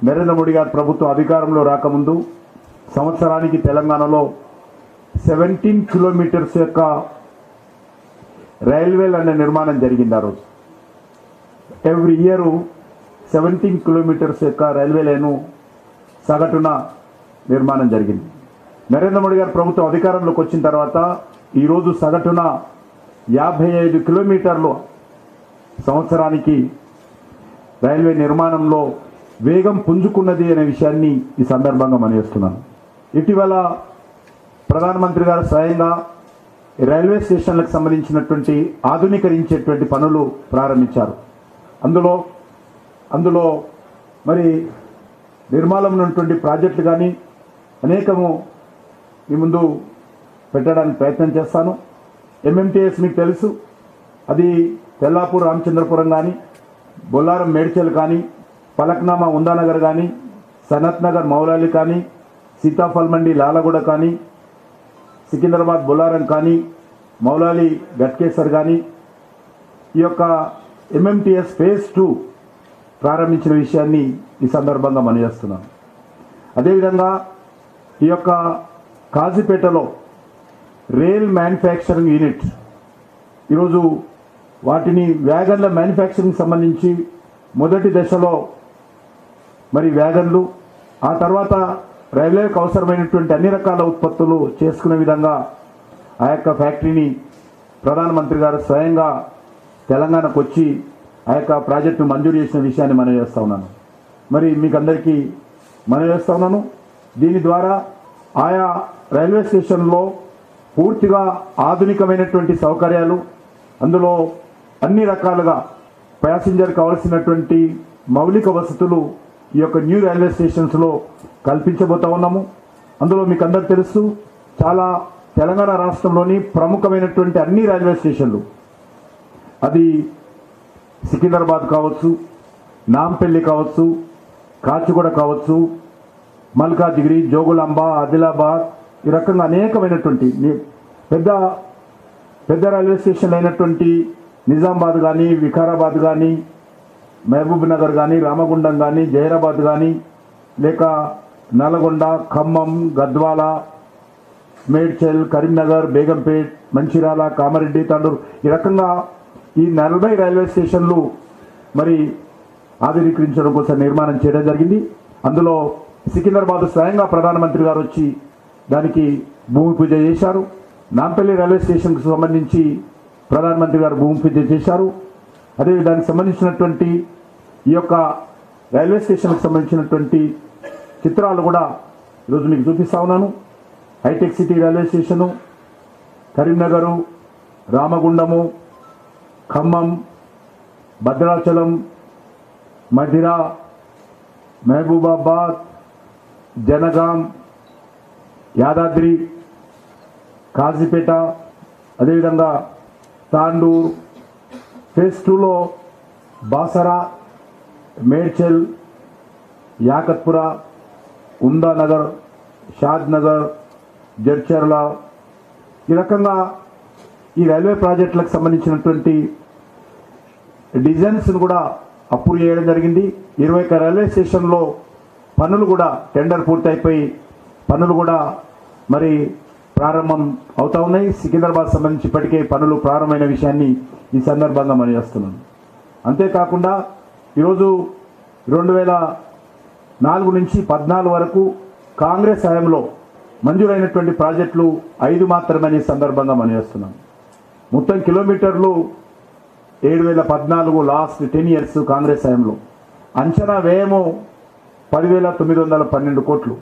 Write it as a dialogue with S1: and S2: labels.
S1: నరేంద్ర మోడీ గారి ప్రభుత్వం అధికారంలో రాకముందు సంవత్సరానికి తెలంగాణలో సెవెంటీన్ కిలోమీటర్స్ యొక్క రైల్వే లైన్ నిర్మాణం జరిగింది ఆ రోజు ఎవ్రీ ఇయర్ సెవెంటీన్ కిలోమీటర్స్ యొక్క రైల్వే లైను సగటున నిర్మాణం జరిగింది నరేంద్ర మోడీ గారి ప్రభుత్వం అధికారంలోకి వచ్చిన తర్వాత ఈరోజు సగటున యాభై ఐదు కిలోమీటర్లు సంవత్సరానికి రైల్వే నిర్మాణంలో వేగం పుంజుకున్నది అనే విషయాన్ని ఈ సందర్భంగా మనవేస్తున్నాను ఇటీవల ప్రధానమంత్రి గారు స్వయంగా రైల్వే స్టేషన్లకు సంబంధించినటువంటి ఆధునీకరించేటువంటి పనులు ప్రారంభించారు అందులో అందులో మరి నిర్మాణంలో ఉన్నటువంటి ప్రాజెక్టులు కానీ అనేకము మీ ముందు పెట్టడానికి ప్రయత్నం చేస్తాను ఎంఎంటీఎస్ మీకు తెలుసు అది తెల్లాపూర్ రామచంద్రపురం కానీ బొల్లారం మేడ్చల్ కానీ పలక్నామా ఉందానగర్ కానీ సనత్ నగర్ మౌలాలి కానీ సీతాఫల్ మండి లాలగూడ కానీ సికింద్రాబాద్ బొల్లారం కానీ మౌలాలి గట్కేసర్ కానీ ఈ యొక్క ఎంఎంటీఎస్ ఫేజ్ టూ ప్రారంభించిన విషయాన్ని ఈ సందర్భంగా మనయేస్తున్నాను అదేవిధంగా ఈ యొక్క కాజీపేటలో రైల్ మ్యానుఫ్యాక్చరింగ్ యూనిట్ ఈరోజు వాటిని వ్యాగన్ల మ్యానుఫ్యాక్చరింగ్ సంబంధించి మొదటి దశలో మరి వ్యాగన్లు ఆ తర్వాత రైల్వేకి అవసరమైనటువంటి అన్ని రకాల ఉత్పత్తులు చేసుకునే విధంగా ఆ యొక్క ఫ్యాక్టరీని ప్రధానమంత్రి గారు స్వయంగా తెలంగాణకు వచ్చి ఆ యొక్క ప్రాజెక్టును మంజూరు చేసిన విషయాన్ని మనం చేస్తా ఉన్నాను మరి మీకు అందరికీ మనం చేస్తా ఉన్నాను దీని ద్వారా ఆయా రైల్వే స్టేషన్లో పూర్తిగా ఆధునికమైనటువంటి సౌకర్యాలు అందులో అన్ని రకాలుగా ప్యాసింజర్ కావలసినటువంటి మౌలిక వసతులు ఈ యొక్క న్యూ రైల్వే స్టేషన్స్లో కల్పించబోతా ఉన్నాము అందులో మీకు అందరికి తెలుసు చాలా తెలంగాణ రాష్ట్రంలోని ప్రముఖమైనటువంటి అన్ని రైల్వే స్టేషన్లు అది సికింద్రాబాద్ కావచ్చు నాంపల్లి కావచ్చు కాచిగూడ కావచ్చు మల్కాజిగిరి జోగులాంబ ఆదిలాబాద్ ఈ రకంగా అనేకమైనటువంటి ని- పెద్ద పెద్ద రైల్వే స్టేషన్లు అయినటువంటి నిజామాబాద్ కానీ వికారాబాద్ కానీ మహబూబ్ నగర్ కానీ రామగుండం కానీ జైరాబాద్ కానీ లేక నల్గొండ ఖమ్మం గద్వాల మేడ్చల్ కరీంనగర్ బేగంపేట్ మంచిర్యాల కామారెడ్డి తండూరు ఈ రకంగా ఈ నలభై రైల్వే స్టేషన్లు మరి ఆధునీకరించడం కోసం నిర్మాణం చేయడం జరిగింది అందులో సికింద్రాబాద్ స్వయంగా ప్రధానమంత్రి గారు వచ్చి దానికి భూమి పూజ చేశారు నాంపల్లి రైల్వే స్టేషన్కు సంబంధించి ప్రధానమంత్రి గారు భూమి పూజ చేశారు అదే దానికి సంబంధించినటువంటి ఈ యొక్క రైల్వే స్టేషన్కి సంబంధించినటువంటి చిత్రాలు కూడా ఈరోజు మీకు చూపిస్తా ఉన్నాను hitech city railway station Karimnagar Ramagundam Khammam Bhadrachalam Madhira Mahabubabad Jangaon Yadadri Kazipet అదేవిధంగా తాండూర్ ఫేజ్ టూలో బాసరా మేడ్చల్ యాకత్పుర ఉందానగర్ షాద్ నగర్ జడ్చర్ల ఈ రకంగా ఈ రైల్వే ప్రాజెక్టులకు సంబంధించినటువంటి డిజైన్స్ కూడా అప్రూవ్ చేయడం జరిగింది ఇరవై ఒక్క రైల్వే స్టేషన్లో పనులు కూడా టెండర్ పూర్తయిపోయి పనులు కూడా మరి ప్రారంభం అవుతా ఉన్నాయి సికింద్రాబాద్ సంబంధించి ఇప్పటికే పనులు ప్రారంభమైన విషయాన్ని ఈ సందర్భంగా మనం చేస్తున్నాను అంతేకాకుండా ఈరోజు రెండు వేల నాలుగు నుంచి పద్నాలుగు వరకు కాంగ్రెస్ హయాంలో మంజూరైనటువంటి ప్రాజెక్టులు ఐదు మాత్రమే ఈ సందర్భంగా మనం చేస్తున్నాం మొత్తం కిలోమీటర్లు ఏడు వేల పద్నాలుగు లాస్ట్ టెన్ ఇయర్స్ కాంగ్రెస్ హయాంలో అంచనా వ్యయము పదివేల తొమ్మిది వందల పన్నెండు కోట్లు